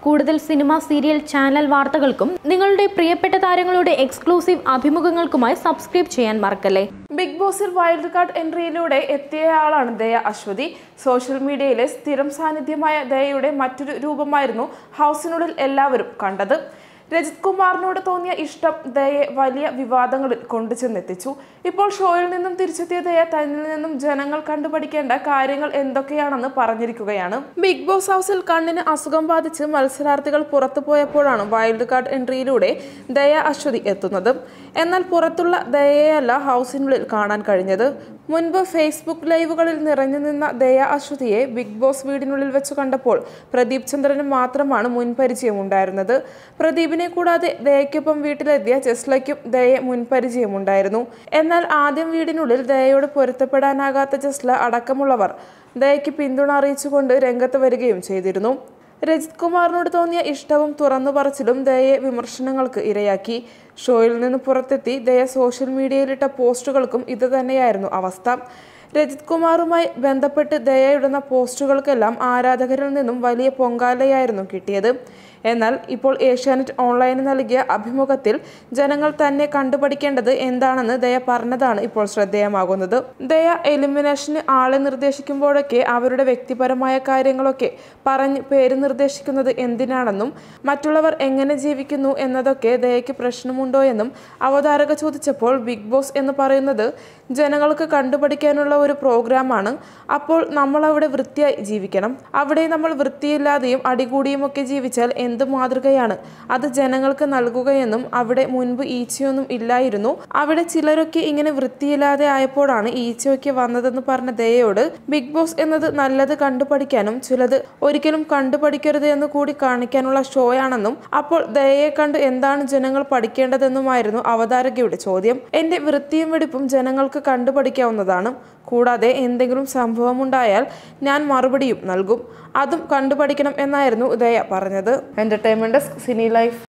കൂടുതൽ cinema serial channel വാർത്തകൾക്കും നിങ്ങളുടെ പ്രിയപ്പെട്ട താരങ്ങളുടെ എക്സ്ക്ലൂസീവ് അഭിമുഖങ്ങൾക്കുമായി സബ്സ്ക്രൈബ് ചെയ്യാൻ മറക്കല്ലേ ബിഗ് ബോസിൽ വൈൽഡ് കാർഡ് എൻട്രിയിലൂടെ എത്തിയയാളാണ് ദയ അശ്വതി സോഷ്യൽ മീഡിയയിലെ സ്ഥിരം സാന്നിധ്യമായ ദയയുടെ മറ്റൊരു രൂപമായിരുന്നു ഹൗസിനുള്ളിൽ എല്ലാവരും കണ്ടത് രജിത് കുമാറിനോട് തോന്നിയ ഇഷ്ടം ദയയെ വലിയ വിവാദങ്ങളിൽ കൊണ്ടുചെന്നെത്തിച്ചു ഇപ്പോൾ ഷോയിൽ നിന്നും തിരിച്ചെത്തിയ ദയ തന്നിൽ നിന്നും ജനങ്ങൾ കണ്ടുപഠിക്കേണ്ട കാര്യങ്ങൾ എന്തൊക്കെയാണെന്ന് പറഞ്ഞിരിക്കുകയാണ് ബിഗ് ബോസ് ഹൗസിൽ കണ്ണിന് അസുഖം ബാധിച്ച് മത്സരാർത്ഥികൾ പുറത്തു പോയപ്പോഴാണ് വൈൽഡ് കാർഡ് എൻട്രിയിലൂടെ ദയ അശ്വതി എത്തുന്നത് എന്നാൽ പുറത്തുള്ള ദയയല്ല ഹൗസിനുള്ളിൽ കാണാൻ കഴിഞ്ഞത് മുൻപ് ഫേസ്ബുക്ക് ലൈവുകളിൽ നിറഞ്ഞു നിന്ന ദയ അശ്വതിയെ ബിഗ് ബോസ് വീടിനുള്ളിൽ വെച്ച് കണ്ടപ്പോൾ പ്രദീപ് ചന്ദ്രന് മാത്രമാണ് മുൻപരിചയമുണ്ടായിരുന്നത് പ്രദീപിനെ കൂടാതെ ദയയ്ക്കൊപ്പം വീട്ടിലെത്തിയ ജസ്ലയ്ക്കും ദയയെ മുൻപരിചയമുണ്ടായിരുന്നു എന്നാൽ ആദ്യം വീടിനുള്ളിൽ ദയയോട് പൊരുത്തപ്പെടാനാകാത്ത ജസ്ല അടക്കമുള്ളവർ ദയയ്ക്ക് പിന്തുണ അറിയിച്ചുകൊണ്ട് രംഗത്ത് വരികയും ചെയ്തിരുന്നു രജിത് കുമാറിനോട് തോന്നിയ ഇഷ്ടവും തുറന്നു പറച്ചിലും ദയയെ വിമർശനങ്ങൾക്ക് ഇരയാക്കി ഷോയിൽ നിന്ന് പുറത്തെത്തി ദയ സോഷ്യൽ മീഡിയയിലിട്ട പോസ്റ്റുകൾക്കും ഇത് തന്നെയായിരുന്നു അവസ്ഥ രജിത് കുമാറുമായി ബന്ധപ്പെട്ട് ദയയിടുന്ന പോസ്റ്റുകൾക്കെല്ലാം ആരാധകരിൽ നിന്നും വലിയ പൊങ്കാലയായിരുന്നു കിട്ടിയത് എന്നാൽ ഇപ്പോൾ ഏഷ്യാനെറ്റ് ഓൺലൈന് നൽകിയ അഭിമുഖത്തിൽ ജനങ്ങൾ തന്നെ കണ്ടുപഠിക്കേണ്ടത് എന്താണെന്ന് ദയ പറഞ്ഞതാണ് ഇപ്പോൾ ശ്രദ്ധേയമാകുന്നത് ദയ എലിമിനേഷന് ആളെ നിർദ്ദേശിക്കുമ്പോഴൊക്കെ അവരുടെ വ്യക്തിപരമായ കാര്യങ്ങളൊക്കെ പറഞ്ഞ് പേര് നിർദ്ദേശിക്കുന്നത് എന്തിനാണെന്നും മറ്റുള്ളവർ എങ്ങനെ ജീവിക്കുന്നു എന്നതൊക്കെ ദയയ്ക്ക് പ്രശ്നമുണ്ടോ എന്നും അവതാരക ചോദിച്ചപ്പോൾ ബിഗ് ബോസ് എന്ന് പറയുന്നത് ജനങ്ങൾക്ക് കണ്ടുപഠിക്കാനുള്ള ഒരു പ്രോഗ്രാമാണ് അപ്പോൾ നമ്മൾ അവിടെ വൃത്തിയായി ജീവിക്കണം അവിടെ നമ്മൾ വൃത്തിയില്ലാതെയും അടികൂടിയും ഒക്കെ ജീവിച്ചാൽ എന്ത് മാതൃകയാണ് അത് ജനങ്ങൾക്ക് നൽകുകയെന്നും അവിടെ മുൻപ് ഈച്ചയൊന്നും ഇല്ലായിരുന്നു അവിടെ ചിലരൊക്കെ ഇങ്ങനെ വൃത്തിയില്ലാതെ ആയപ്പോഴാണ് ഈച്ചയൊക്കെ വന്നതെന്ന് പറഞ്ഞ ദയയോട് ബിഗ് ബോസ് എന്നത് നല്ലത് കണ്ടുപഠിക്കാനും ചിലത് ഒരിക്കലും കണ്ടുപഠിക്കരുത് എന്ന് കൂടി കാണിക്കാനുള്ള ഷോയാണെന്നും അപ്പോൾ ദയയെ കണ്ട് എന്താണ് ജനങ്ങൾ പഠിക്കേണ്ടതെന്നുമായിരുന്നു അവതാരകയുടെ ചോദ്യം എന്റെ വൃത്തിയും വെടിപ്പും ജനങ്ങൾക്ക് കണ്ടുപഠിക്കാവുന്നതാണ് കൂടാതെ എന്തെങ്കിലും സംഭവമുണ്ടായാൽ ഞാൻ മറുപടിയും നൽകും അതും കണ്ടുപഠിക്കണം എന്നായിരുന്നു ദയ പറഞ്ഞത് എന്റർടൈൻമെന്റ് ഡെസ്ക് സിനി ലൈഫ്